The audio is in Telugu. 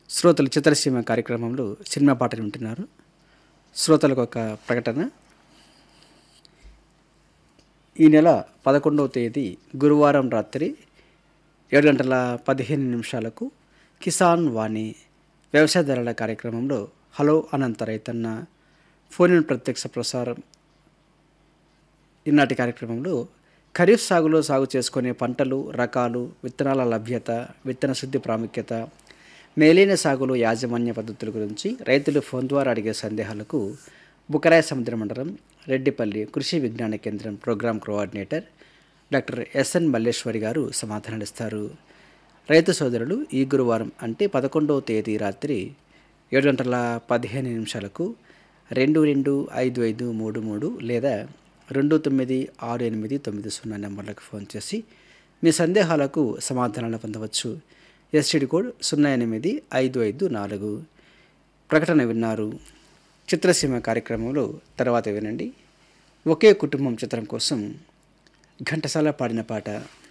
శ్రోతలు చిత్రసీమ కార్యక్రమంలో సినిమా పాటలు వింటున్నారు శ్రోతలకు ఒక ప్రకటన ఈ నెల పదకొండవ తేదీ గురువారం రాత్రి ఏడు గంటల పదిహేను నిమిషాలకు కిసాన్ వాణి వ్యవసాయదారుల కార్యక్రమంలో హలో అనంత రైతన్న ఫోన్ ఇన్ ప్రత్యక్ష ప్రసారం ఈనాటి కార్యక్రమంలో ఖరీఫ్ సాగులో సాగు చేసుకునే పంటలు రకాలు విత్తనాల లభ్యత విత్తన శుద్ధి ప్రాముఖ్యత మేలైన సాగులో యాజమాన్య పద్ధతుల గురించి రైతులు ఫోన్ ద్వారా అడిగే సందేహాలకు బుకరాయ సముద్ర మండలం Reddipalli Krishi Vigyan Kendra programme coordinator doctor SN Malleswari గారు సమాధానాలిస్తారు రైతు సోదరులు ఈ గురువారం అంటే పదకొండవ తేదీ రాత్రి ఏడు గంటల పదిహేను నిమిషాలకు రెండు రెండు ఐదు ఐదు మూడు మూడు లేదా రెండు తొమ్మిది ఆరు ఎనిమిది తొమ్మిది సున్నా నెంబర్లకు ఫోన్ చేసి మీ సందేహాలకు సమాధానాలు పొందవచ్చు ఎస్టీడీ కోడ్ సున్నా ఎనిమిది ఐదు ఐదు నాలుగు ప్రకటన విన్నారు చిత్రసీమ కార్యక్రమంలో తర్వాత వినండి ఒకే కుటుంబం చిత్రం కోసం ఘంటసాల పాడిన పాట